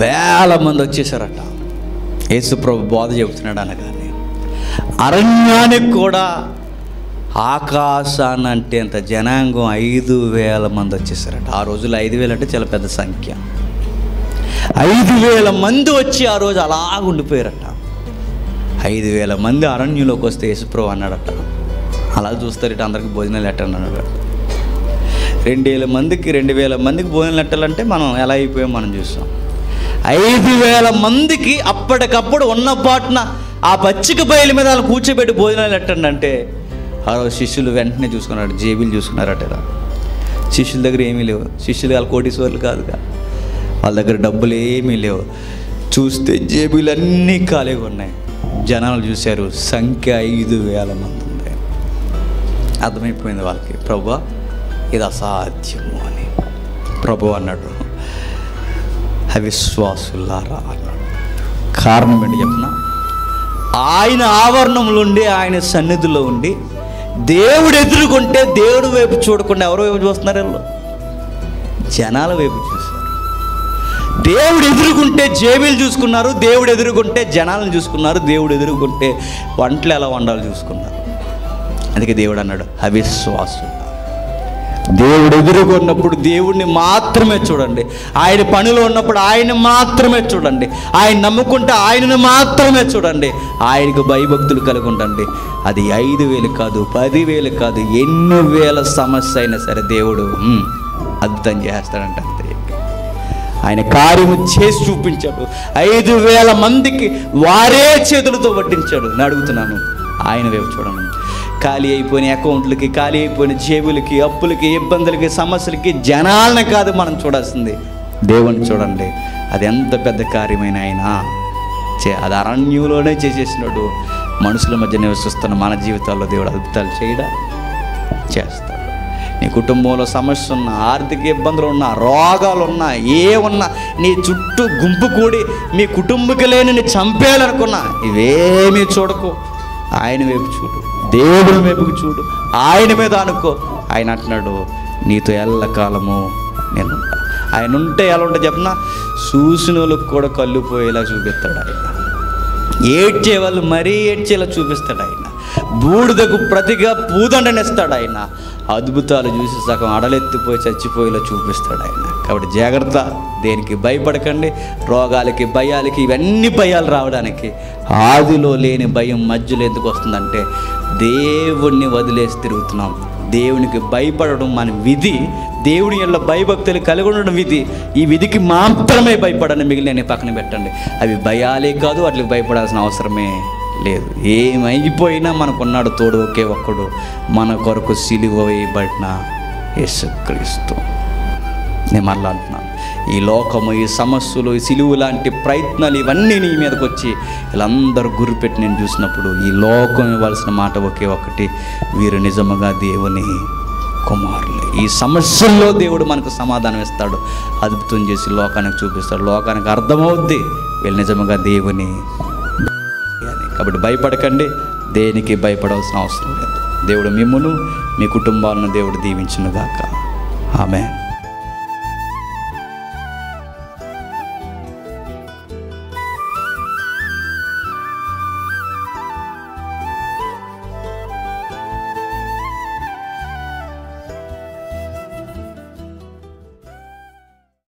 వేల మంది వచ్చేసారట యేసుప్రభు బోధ చెబుతున్నాడు అనగానే అరణ్యానికి కూడా ఆకాశాన్ని అంటే అంత జనాంగం ఐదు వేల మంది వచ్చేసారట ఆ రోజుల్లో ఐదు వేలు అంటే చాలా పెద్ద సంఖ్య ఐదు వేల మంది వచ్చి ఆ రోజు అలా ఉండిపోయారట ఐదు వేల మంది అరణ్యంలోకి వస్తే యేసుప్రభు అన్నాడట అలా చూస్తారట అందరికి భోజనాలు ఎట్టండి అన్నాడు రెండు వేల మందికి రెండు వేల మందికి భోజనాలు ఎట్టాలంటే మనం ఎలా అయిపోయాం మనం చూస్తాం ఐదు వేల మందికి అప్పటికప్పుడు ఉన్న పాటున ఆ పచ్చిక బయలు మీద వాళ్ళు కూర్చోబెట్టి భోజనాలు ఎట్టండి అంటే ఆ రోజు శిష్యులు వెంటనే చూసుకున్నాడు జేబీలు చూసుకున్నారట ఇలా శిష్యుల దగ్గర ఏమీ లేవు శిష్యులు వాళ్ళ కోటీశ్వర్లు కాదుగా వాళ్ళ దగ్గర డబ్బులు ఏమీ లేవు చూస్తే జేబులు అన్నీ ఖాళీగా ఉన్నాయి జనాలు చూశారు సంఖ్య ఐదు వేల మంది ఉంది అర్థమైపోయింది వాళ్ళకి ప్రభు ఇది అసాధ్యము అని ప్రభు అన్నాడు అవిశ్వాసులారా అన్నాడు కారణం ఏంటి చెప్పిన ఆయన ఆవరణంలో ఉండి ఆయన సన్నిధిలో ఉండి దేవుడు ఎదుర్కొంటే దేవుడు వైపు చూడకుండా ఎవరు వైపు చూస్తున్నారు వీళ్ళు జనాల వైపు చూశారు దేవుడు ఎదుర్కొంటే జేబీలు చూసుకున్నారు దేవుడు ఎదుర్కొంటే జనాలను చూసుకున్నారు దేవుడు ఎదుర్కొంటే వంటలు ఎలా వండాలో చూసుకున్నారు అందుకే దేవుడు అన్నాడు అవిశ్వాసు దేవుడు ఎదుర్కొన్నప్పుడు దేవుడిని మాత్రమే చూడండి ఆయన పనిలో ఉన్నప్పుడు ఆయన మాత్రమే చూడండి ఆయన నమ్ముకుంటే ఆయనను మాత్రమే చూడండి ఆయనకు భయభక్తులు కలిగి ఉండండి అది ఐదు వేలు కాదు పదివేలు కాదు ఎన్ని వేల సమస్య అయినా సరే దేవుడు "ఉమ్, అద్భుతం చేస్తాడంట అంతే ఆయన కార్యము చేసి చూపించాడు ఐదు వేల మందికి వారే చేతులతో వడ్డించాడు నేను అడుగుతున్నాను ఆయన వైపు చూడండి ఖాళీ అయిపోయిన అకౌంట్లకి ఖాళీ అయిపోయిన జేబులకి అప్పులకి ఇబ్బందులకి సమస్యలకి జనాలను కాదు మనం చూడాల్సింది దేవుని చూడండి అది ఎంత పెద్ద కార్యమైన ఆయన చే అది అరణ్యంలోనే చేసేసినాడు మనుషుల మధ్య నివసిస్తున్న మన జీవితాల్లో దేవుడు అద్భుతాలు చేయడా చేస్తాడు నీ కుటుంబంలో సమస్య ఉన్నా ఆర్థిక ఇబ్బందులు ఉన్నా రోగాలు ఉన్నా ఏ ఉన్నా నీ చుట్టూ గుంపు కూడి మీ కుటుంబకులే నిన్ను చంపేయాలనుకున్నా ఇవేమీ చూడకు ఆయన వైపు చూడు దేవుడి వైపుకి చూడు ఆయన మీద అనుకో ఆయన అంటున్నాడు నీతో ఎల్లకాలము నేను ఉంటా. ఆయన ఉంటే ఎలా ఉంటా చెప్పనా చూసిన వాళ్ళకి కూడా కళ్ళు పోయేలా చూపిస్తాడు ఆయన ఏడ్చే వాళ్ళు మరీ ఏడ్చేలా చూపిస్తాడు ఆయన బూడిదకు ప్రతిగా పూదండనిస్తాడు ఆయన అద్భుతాలు చూసి సగం అడలెత్తిపోయి చచ్చిపోయేలా చూపిస్తాడు ఆయన కాబట్టి జాగ్రత్త దేనికి భయపడకండి రోగాలకి భయాలకి ఇవన్నీ భయాలు రావడానికి ఆదిలో లేని భయం మధ్యలో ఎందుకు వస్తుందంటే దేవుణ్ణి వదిలేసి తిరుగుతున్నాం దేవునికి భయపడడం మన విధి దేవుని యొక్క భయభక్తులు కలిగి ఉండడం విధి ఈ విధికి మాత్రమే భయపడండి మిగిలిన పక్కన పెట్టండి అవి భయాలే కాదు వాటికి భయపడాల్సిన అవసరమే లేదు ఏమైపోయినా మనకున్నాడు తోడు ఒకే ఒక్కడు మన కొరకు సిలువ వేయబడిన యేసుక్రీస్తు నేను మళ్ళీ అంటున్నాను ఈ లోకము ఈ సమస్యలు ఈ సిలువు లాంటి ప్రయత్నాలు ఇవన్నీ నీ మీదకి వచ్చి వీళ్ళందరూ గురిపెట్టి నేను చూసినప్పుడు ఈ లోకం ఇవ్వాల్సిన మాట ఒకే ఒక్కటి వీరు నిజముగా దేవుని కుమారులే ఈ సమస్యల్లో దేవుడు మనకు సమాధానం ఇస్తాడు అద్భుతం చేసి లోకానికి చూపిస్తాడు లోకానికి అర్థమవుద్ది వీళ్ళు నిజముగా దేవుని అని. కాబట్టి భయపడకండి దేనికి భయపడవలసిన అవసరం లేదు దేవుడు మిమ్మును మీ కుటుంబాలను దేవుడు దీవించునుగాక ఆమె